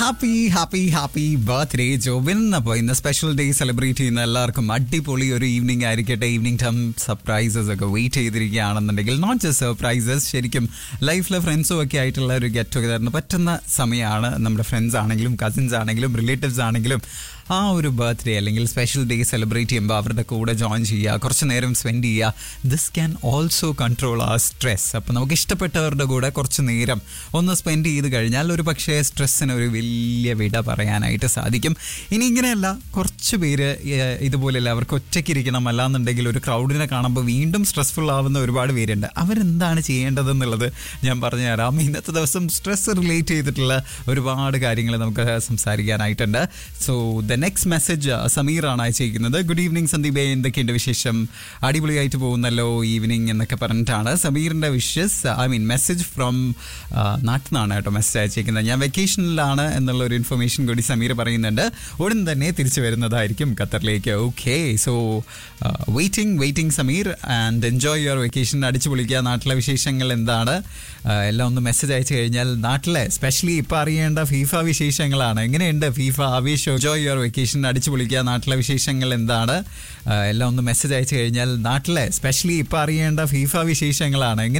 happy happy happy birthday Jobin അപ്പോൾ ഇന്ന് special day celebrate ചെയ്യുന്ന എല്ലാവർക്കും അടിപൊളി ഒരു ഈവനിങ് ആയിരിക്കട്ടെ ഈവനിങ് ടൈം സർപ്രൈസസ് ഒക്കെ വെയിറ്റ് ചെയ്തിരിക്കുകയാണെന്നുണ്ടെങ്കിൽ നോട്ട് ജസ്റ്റ് സർപ്രൈസസ് ശരിക്കും ലൈഫിലെ ഫ്രണ്ട്സും ഒക്കെ ആയിട്ടുള്ള ഒരു ഗെറ്റ് ടുഗദറിന് പറ്റുന്ന സമയമാണ് നമ്മുടെ ഫ്രണ്ട്സ് ആണെങ്കിലും കസിൻസ് ആണെങ്കിലും റിലേറ്റീവ്സ് ആണെങ്കിലും ആ ഒരു ബർത്ത്ഡേ അല്ലെങ്കിൽ സ്പെഷ്യൽ ഡേ സെലിബ്രേറ്റ് ചെയ്യുമ്പോൾ അവരുടെ കൂടെ ജോയിൻ ചെയ്യുക കുറച്ച് നേരം സ്പെൻഡ് ചെയ്യുക ദിസ് ക്യാൻ ഓൾസോ കൺട്രോൾ ആ സ്ട്രെസ് അപ്പോൾ നമുക്ക് ഇഷ്ടപ്പെട്ടവരുടെ കൂടെ കുറച്ച് നേരം ഒന്ന് സ്പെൻഡ് ചെയ്ത് കഴിഞ്ഞാൽ ഒരു പക്ഷേ സ്ട്രെസ്സിന് ഒരു വലിയ വിട പറയാനായിട്ട് സാധിക്കും ഇനി ഇങ്ങനെയല്ല കുറച്ച് പേര് ഏഹ്, ഇതുപോലെയല്ല അവർക്ക് ഒറ്റയ്ക്ക് ഇരിക്കണം അല്ലാന്നുണ്ടെങ്കിൽ ഒരു ക്രൗഡിനെ കാണുമ്പോൾ വീണ്ടും സ്ട്രെസ്ഫുൾ ആവുന്ന ഒരുപാട് പേരുണ്ട് അവരെന്താണ് ചെയ്യേണ്ടതെന്നുള്ളത് ഞാൻ പറഞ്ഞു തരാം ഇന്നത്തെ ദിവസം സ്ട്രെസ് റിലേറ്റ് ചെയ്തിട്ടുള്ള ഒരുപാട് കാര്യങ്ങൾ നമുക്ക് സംസാരിക്കാനായിട്ടുണ്ട് സോ ദ നെക്സ്റ്റ് മെസ്സേജ് സമീറാണ് അയച്ചിരിക്കുന്നത് ഗുഡ് ഈവനിങ് സന്ദീപേ എന്തൊക്കെയുണ്ട് വിശേഷം അടിപൊളിയായിട്ട് പോകുന്നല്ലോ ഈവനിങ് എന്നൊക്കെ പറഞ്ഞിട്ടാണ് സമീറിന്റെ wishes I mean message from നാട്ടിൽ നിന്നാണ് കേട്ടോ മെസ്സേജ് അയച്ചിരിക്കുന്നത് ഞാൻ വെക്കേഷനിലാണ് എന്നുള്ള ഒരു ഇൻഫർമേഷൻ കൂടി സമീർ പറയുന്നുണ്ട് ഉടൻ തന്നെ തിരിച്ചു വരുന്നതായിരിക്കും ഖത്തറിലേക്ക് okay so waiting waiting Sameer and enjoy your vacation അടിച്ചു പൊളിക്കുക നാട്ടിലെ വിശേഷങ്ങൾ എന്താണ് ആ, എല്ലാം ഒന്ന് മെസ്സേജ് അയച്ചു കഴിഞ്ഞാൽ നാട്ടിലെ സ്പെഷ്യലി ഇപ്പം അറിയേണ്ട ഫീഫ വിശേഷങ്ങളാണ് എങ്ങനെയുണ്ട് ഫീഫ ആവേശം എൻജോയ് യുവർ വെക്കേഷൻ അടിച്ചു പൊളിക്കുക നാട്ടിലെ വിശേഷങ്ങൾ എന്താണ് ആ, എല്ലാം ഒന്ന് മെസ്സേജ് അയച്ചു കഴിഞ്ഞാൽ നാട്ടിലെ സ്പെഷ്യലി ഇപ്പം അറിയേണ്ട ഫീഫ വിശേഷങ്ങളാണ് എങ്ങനെ